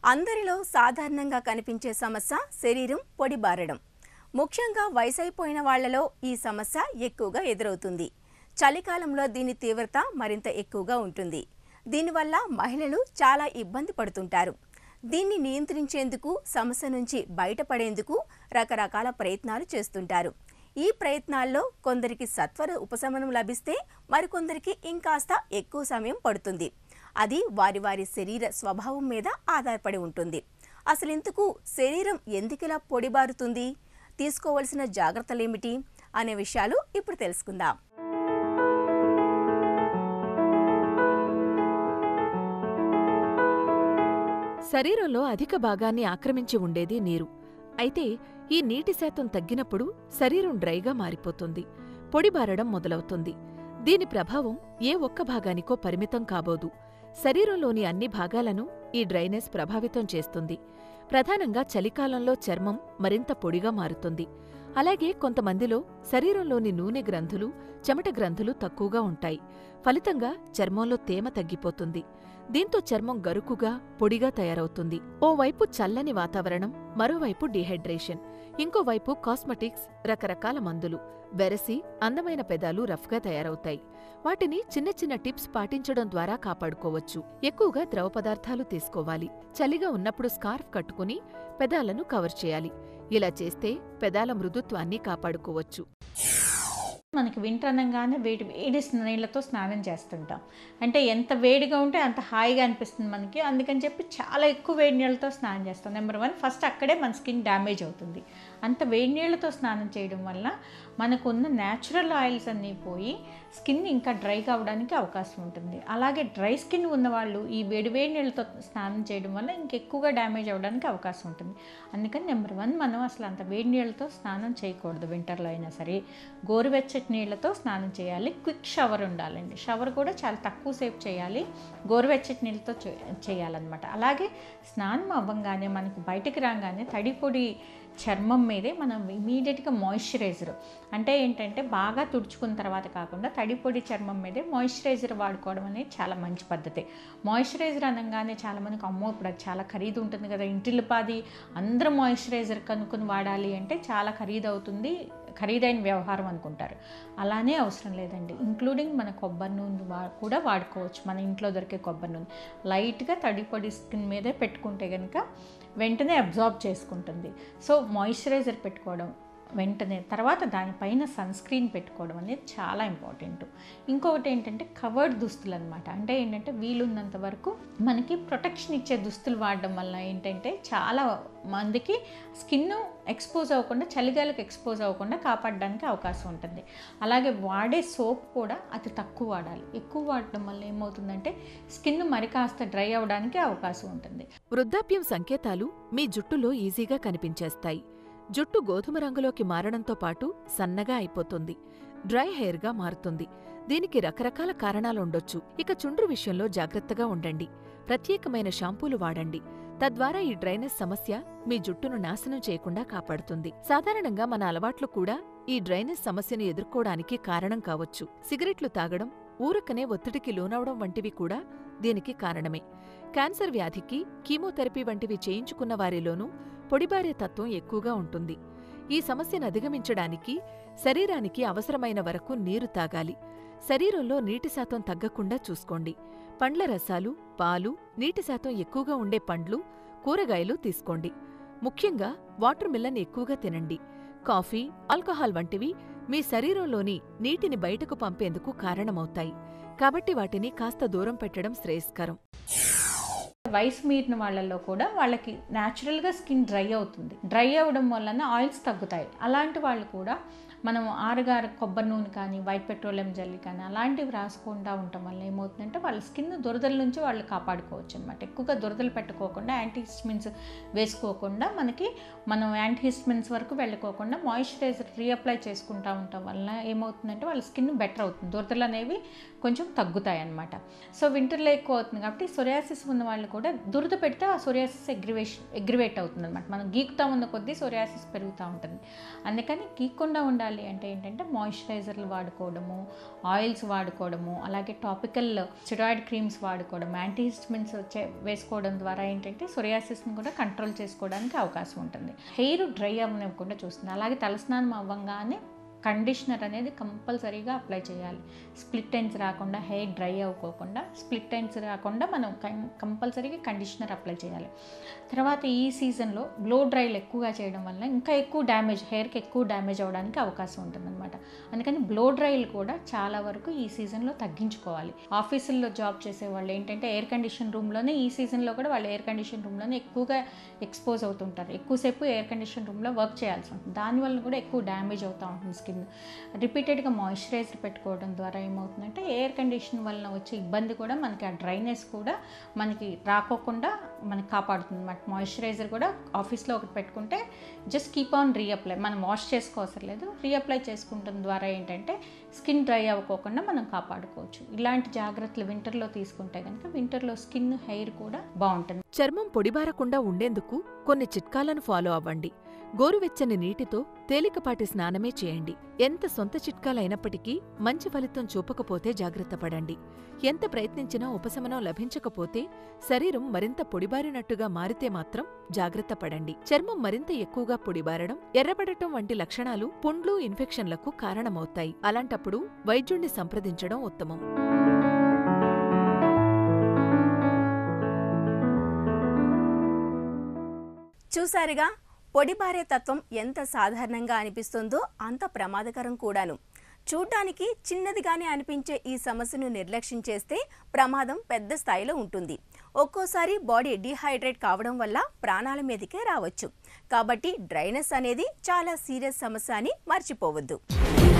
అందరిలో సాధారణంగా కనిపించే సమస్య శరీరం పొడిబారడం ముఖ్యంగా వయసైపోయిన వాళ్లలో ఈ సమస్య ఎక్కువగా ఎదురవుతుంది చలికాలంలో దీని తీవ్రత మరింత ఎక్కువగా ఉంటుంది దీనివల్ల మహిళలు చాలా ఇబ్బంది పడుతుంటారు దీన్ని నియంత్రించేందుకు సమస్య నుంచి బయటపడేందుకు రకరకాల ప్రయత్నాలు చేస్తుంటారు ఈ ప్రయత్నాల్లో కొందరికి సత్వర ఉపశమనం లభిస్తే మరికొందరికి ఇంకాస్త ఎక్కువ సమయం పడుతుంది అది వారి వారి శరీర స్వభావం మీద ఆధారపడి ఉంటుంది అసలు ఇందుకు శరీరం ఎందుకిలా పొడిబారుతుంది తీసుకోవలసిన జాగ్రత్తలేమిటి అనే విషయాలు ఇప్పుడు తెలుసుకుందాం శరీరంలో అధిక భాగాన్ని ఆక్రమించి ఉండేది నీరు అయితే ఈ నీటి శాతం తగ్గినప్పుడు శరీరం డ్రైగా మారిపోతుంది పొడిబారడం మొదలవుతుంది దీని ప్రభావం ఏ ఒక్క భాగానికో పరిమితం కాబోదు శరీరంలోని అన్ని భాగాలను ఈ డ్రైనెస్ ప్రభావితం చేస్తుంది ప్రధానంగా చలికాలంలో చర్మం మరింత పొడిగా మారుతుంది అలాగే కొంతమందిలో శరీరంలోని నూనె గ్రంథులు చెమట గ్రంథులు తక్కువగా ఉంటాయి ఫలితంగా చర్మంలో తేమ తగ్గిపోతుంది దీంతో చర్మం గరుకుగా పొడిగా తయారవుతుంది ఓవైపు చల్లని వాతావరణం మరోవైపు డీహైడ్రేషన్ ఇంకోవైపు కాస్మెటిక్స్ రకరకాల మందులు వెరసి అందమైన పెదాలు రఫ్గా తయారవుతాయి వాటిని చిన్న చిన్న టిప్స్ పాటించడం ద్వారా కాపాడుకోవచ్చు ఎక్కువగా ద్రవ పదార్థాలు తీసుకోవాలి చలిగా ఉన్నప్పుడు స్కార్ఫ్ కట్టుకుని పెదాలను కవర్ చేయాలి ఇలా చేస్తే పెదాల మృదుత్వాన్ని కాపాడుకోవచ్చు మనకి వింటర్ అనగానే వేడి వేడి నీళ్ళతో స్నానం చేస్తుంటాం అంటే ఎంత వేడిగా ఉంటే అంత హాయిగా అనిపిస్తుంది మనకి అందుకని చెప్పి చాలా ఎక్కువ వేడి నీళ్ళతో స్నానం చేస్తాం నెంబర్ వన్ ఫస్ట్ అక్కడే మన స్కిన్ డ్యామేజ్ అవుతుంది అంత వేడి నీళ్ళతో స్నానం చేయడం వల్ల మనకు ఉన్న న్యాచురల్ ఆయిల్స్ అన్నీ పోయి స్కిన్ ఇంకా డ్రై కావడానికి అవకాశం ఉంటుంది అలాగే డ్రై స్కిన్ ఉన్నవాళ్ళు ఈ వేడి వేడి నీళ్ళతో స్నానం చేయడం వల్ల ఇంకెక్కువగా డ్యామేజ్ అవ్వడానికి అవకాశం ఉంటుంది అందుకని నెంబర్ వన్ మనం అసలు అంత వేడి నీళ్ళతో స్నానం చేయకూడదు వింటర్లో అయినా సరే గోరువెచ్చటి నీళ్ళతో స్నానం చేయాలి క్విక్ షవర్ ఉండాలండి షవర్ కూడా చాలా తక్కువ సేపు చేయాలి గోరువెచ్చటి నీళ్ళతో చే- చేయాలన్నమాట అలాగే స్నానం అవ్వంగానే మనకు బయటికి రాగానే తడి పొడి చర్మం మీదే మనం ఇమీడియట్గా మాయిశ్చరైజర్ అంటే ఏంటంటే బాగా తుడుచుకున్న తర్వాత కాకుండా తడి పొడి చర్మం మీదే మాయిశ్చరైజర్ వాడుకోవడం అనేది చాలా మంచి పద్ధతి మాయిశ్చరైజర్ అనగానే చాలా మందికి అమ్మో ఇప్పుడు అది చాలా ఖరీదు ఉంటుంది కదా ఇంటిల్లిపాది అందరూ మాయిశ్చరైజర్ కనుక్కొని వాడాలి అంటే చాలా ఖరీదు అవుతుంది ఖరీదైన వ్యవహారం అనుకుంటారు అలానే అవసరం లేదండి ఇంక్లూడింగ్ మన కొబ్బరి నూనె వా కూడా వాడుకోవచ్చు మన ఇంట్లో దొరికే కొబ్బరి నూనె లైట్గా తడి పొడి స్కిన్ మీదే పెట్టుకుంటే కనుక వెంటనే అబ్జార్బ్ చేసుకుంటుంది సో మాయిశ్చరైజర్ పెట్టుకోవడం వెంటనే తర్వాత దానిపైన సన్ స్క్రీన్ పెట్టుకోవడం అనేది చాలా ఇంపార్టెంట్ ఇంకొకటి ఏంటంటే కవర్డ్ దుస్తులు అనమాట అంటే ఏంటంటే వీలున్నంత వరకు మనకి ప్రొటెక్షన్ ఇచ్చే దుస్తులు వాడడం వల్ల ఏంటంటే చాలా మందికి స్కిన్ ఎక్స్పోజ్ అవ్వకుండా చలిగాలకు ఎక్స్పోజ్ అవ్వకుండా కాపాడడానికి అవకాశం ఉంటుంది అలాగే వాడే సోప్ కూడా అతి తక్కువ వాడాలి ఎక్కువ వాడడం వల్ల ఏమవుతుందంటే స్కిన్ మరి కాస్త డ్రై అవ్వడానికి అవకాశం ఉంటుంది వృద్ధాప్యం సంకేతాలు మీ జుట్టులో ఈజీగా కనిపించేస్తాయి జుట్టు గోధుమ రంగులోకి మారడంతో పాటు సన్నగా అయిపోతుంది డ్రై హెయిర్గా మారుతుంది దీనికి రకరకాల కారణాలుండొచ్చు ఇక చుండ్రు విషయంలో జాగ్రత్తగా ఉండండి ప్రత్యేకమైన షాంపూలు వాడండి తద్వారా ఈ డ్రైనెస్ సమస్య మీ జుట్టును నాశనం చేయకుండా కాపాడుతుంది సాధారణంగా మన అలవాట్లు కూడా ఈ డ్రైనెస్ సమస్యను ఎదుర్కోవడానికి కారణం కావచ్చు సిగరెట్లు తాగడం ఊరకనే ఒత్తిడికి లోనవడం వంటివి కూడా దీనికి కారణమే క్యాన్సర్ వ్యాధికి కీమోథెరపీ వంటివి చేయించుకున్న వారిలోనూ పొడిబారే తత్వం ఎక్కువగా ఉంటుంది ఈ సమస్యను అధిగమించడానికి శరీరానికి అవసరమైన వరకు నీరు తాగాలి శరీరంలో నీటి శాతం తగ్గకుండా చూసుకోండి పండ్ల రసాలు పాలు నీటి శాతం ఎక్కువగా ఉండే పండ్లు కూరగాయలు తీసుకోండి ముఖ్యంగా వాటర్ మిల్లన్ ఎక్కువగా తినండి కాఫీ ఆల్కహాల్ వంటివి మీ శరీరంలోని నీటిని బయటకు పంపేందుకు కారణమవుతాయి కాబట్టి వాటిని కాస్త దూరం పెట్టడం శ్రేయస్కరం వయసు మీరిన వాళ్ళల్లో కూడా వాళ్ళకి న్యాచురల్గా స్కిన్ డ్రై అవుతుంది డ్రై అవ్వడం వలన ఆయిల్స్ తగ్గుతాయి అలాంటి వాళ్ళు కూడా మనం ఆరుగారు కొబ్బరి నూనె కానీ వైట్ పెట్రోలియం జెల్లీ కానీ అలాంటివి రాసుకుంటూ ఉండటం వల్ల ఏమవుతుందంటే వాళ్ళ స్కిన్ దురదల నుంచి వాళ్ళు కాపాడుకోవచ్చు అనమాట ఎక్కువగా దురదలు పెట్టుకోకుండా యాంటీహిస్టమిన్స్ వేసుకోకుండా మనకి మనం యాంటీహిస్టమిన్స్ వరకు వెళ్ళకోకుండా మాయిశ్చరైజర్ రీఅప్లై చేసుకుంటూ ఉండటం వల్ల ఏమవుతుందంటే వాళ్ళ స్కిన్ బెటర్ అవుతుంది దురదలు అనేవి కొంచెం తగ్గుతాయి అనమాట సో వింటర్లో ఎక్కువ అవుతుంది కాబట్టి సొరియాసిస్ ఉన్న వాళ్ళు కూడా దురద పెడితే ఆ సొరియాసిస్ ఎగ్రివేషన్ ఎగ్రివేట్ అవుతుంది అనమాట మనం గీకుతా ఉన్న కొద్దీ సొరియాసిస్ పెరుగుతూ ఉంటుంది అందుకని గీక్కుండా ఉండాలి ఉండాలి అంటే ఏంటంటే మాయిశ్చరైజర్లు వాడుకోవడము ఆయిల్స్ వాడుకోవడము అలాగే టాపికల్ స్టిరాయిడ్ క్రీమ్స్ వాడుకోవడం యాంటీహిస్టమిన్స్ వేసుకోవడం ద్వారా ఏంటంటే సొరియాసిస్ని కూడా కంట్రోల్ చేసుకోవడానికి అవకాశం ఉంటుంది హెయిర్ డ్రై అవ్వనివ్వకుండా చూస్తుంది అలాగే తలస్నానం అవ్వగానే కండిషనర్ అనేది కంపల్సరీగా అప్లై చేయాలి స్ప్లిట్ ఎండ్స్ రాకుండా హెయిర్ డ్రై అవ్వకోకుండా స్ప్లిట్ ఎండ్స్ రాకుండా మనం కంపల్సరీగా కండిషనర్ అప్లై చేయాలి తర్వాత ఈ సీజన్లో బ్లో డ్రైలు ఎక్కువగా చేయడం వల్ల ఇంకా ఎక్కువ డ్యామేజ్ హెయిర్కి ఎక్కువ డ్యామేజ్ అవ్వడానికి అవకాశం ఉంటుందన్నమాట అందుకని బ్లో డ్రైలు కూడా చాలా వరకు ఈ సీజన్లో తగ్గించుకోవాలి ఆఫీసుల్లో జాబ్ చేసే వాళ్ళు ఏంటంటే ఎయిర్ కండిషన్ రూమ్లోనే ఈ సీజన్లో కూడా వాళ్ళు ఎయిర్ కండిషన్ రూమ్లోనే ఎక్కువగా ఎక్స్పోజ్ అవుతుంటారు ఎక్కువసేపు ఎయిర్ కండిషన్ రూమ్లో వర్క్ చేయాల్సి ఉంటుంది దానివల్ల కూడా ఎక్కువ డ్యామేజ్ అవుతూ ఉంటుంది స్కిన్ రిపీటెడ్గా మాయిశ్చరైజర్ పెట్టుకోవడం ద్వారా ఏమవుతుందంటే ఎయిర్ కండిషన్ వలన వచ్చే ఇబ్బంది కూడా మనకి ఆ డ్రైనెస్ కూడా మనకి రాకోకుండా మనకి కాపాడుతుంది అనమాట మాయిశ్చరైజర్ కూడా ఆఫీస్లో ఒకటి పెట్టుకుంటే జస్ట్ కీప్ ఆన్ రీఅప్లై మనం వాష్ చేసుకోవసరం లేదు రీఅప్లై చేసుకుంటం ద్వారా ఏంటంటే స్కిన్ డ్రై అవ్వకోకుండా మనం కాపాడుకోవచ్చు ఇలాంటి జాగ్రత్తలు వింటర్లో తీసుకుంటే కనుక వింటర్లో స్కిన్ హెయిర్ కూడా బాగుంటుంది చర్మం పొడిబారకుండా ఉండేందుకు కొన్ని చిట్కాలను ఫాలో అవ్వండి గోరువెచ్చని నీటితో తేలికపాటి స్నానమే చేయండి ఎంత సొంత చిట్కాలైనప్పటికీ మంచి ఫలితం చూపకపోతే జాగ్రత్త పడండి ఎంత ప్రయత్నించినా ఉపశమనం లభించకపోతే శరీరం మరింత పొడిబారినట్టుగా మారితే మాత్రం జాగ్రత్త పడండి చర్మం మరింత ఎక్కువగా పొడిబారడం ఎర్రబడటం వంటి లక్షణాలు పుండ్లు ఇన్ఫెక్షన్లకు కారణమవుతాయి అలాంటప్పుడు వైద్యుణ్ణి సంప్రదించడం ఉత్తమం చూసారుగా పొడిబారే తత్వం ఎంత సాధారణంగా అనిపిస్తుందో అంత ప్రమాదకరం కూడాను చూడ్డానికి చిన్నదిగానే అనిపించే ఈ సమస్యను నిర్లక్ష్యం చేస్తే ప్రమాదం పెద్ద స్థాయిలో ఉంటుంది ఒక్కోసారి బాడీ డీహైడ్రేట్ కావడం వల్ల ప్రాణాల మీదకే రావచ్చు కాబట్టి డ్రైనెస్ అనేది చాలా సీరియస్ సమస్య అని మర్చిపోవద్దు